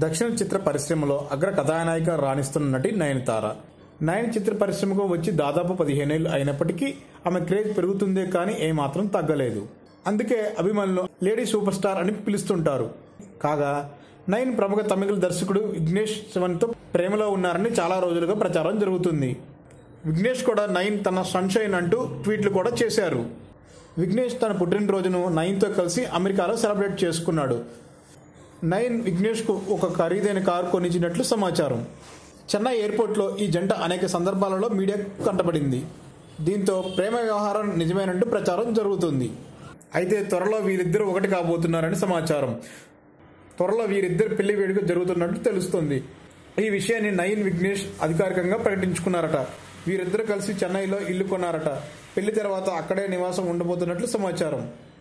దక్షిణ చిత్ర పరిశ్రమలో అగ్ర కథానాయిక రాణిస్తున్న నటి నయనతార నయన్ చిత్ర పరిశ్రమకు వచ్చి దాదాపు పదిహేనేళ్లు అయినప్పటికీ ఆమె క్రేజ్ పెరుగుతుందే కానీ ఏమాత్రం తగ్గలేదు అందుకే అభిమానులు లేడీ సూపర్ స్టార్ అని పిలుస్తుంటారు కాగా నయన్ ప్రముఖ తమిళ దర్శకుడు విఘ్నేష్ శివన్తో ప్రేమలో ఉన్నారని చాలా రోజులుగా ప్రచారం జరుగుతుంది విఘ్నేష్ కూడా నయన్ తన సన్షైన్ అంటూ ట్వీట్లు కూడా చేశారు విఘ్నేష్ తన పుట్టినరోజును నయన్తో కలిసి అమెరికాలో సెలబ్రేట్ చేసుకున్నాడు నయన్ విఘ్నేష్కు ఒక ఖరీదైన కారు కొనిచ్చినట్లు సమాచారం చెన్నై ఎయిర్పోర్ట్లో ఈ జంట అనేక సందర్భాలలో మీడియా కంటపడింది దీంతో ప్రేమ వ్యవహారం నిజమేనంటూ ప్రచారం జరుగుతుంది అయితే త్వరలో వీరిద్దరూ ఒకటి కాబోతున్నారని సమాచారం త్వరలో వీరిద్దరు పెళ్లి వేడుక జరుగుతున్నట్టు తెలుస్తుంది ఈ విషయాన్ని నయన్ విఘ్నేష్ అధికారికంగా ప్రకటించుకున్నారట వీరిద్దరు కలిసి చెన్నైలో ఇల్లు కొన్నారట పెళ్లి తర్వాత అక్కడే నివాసం ఉండబోతున్నట్లు సమాచారం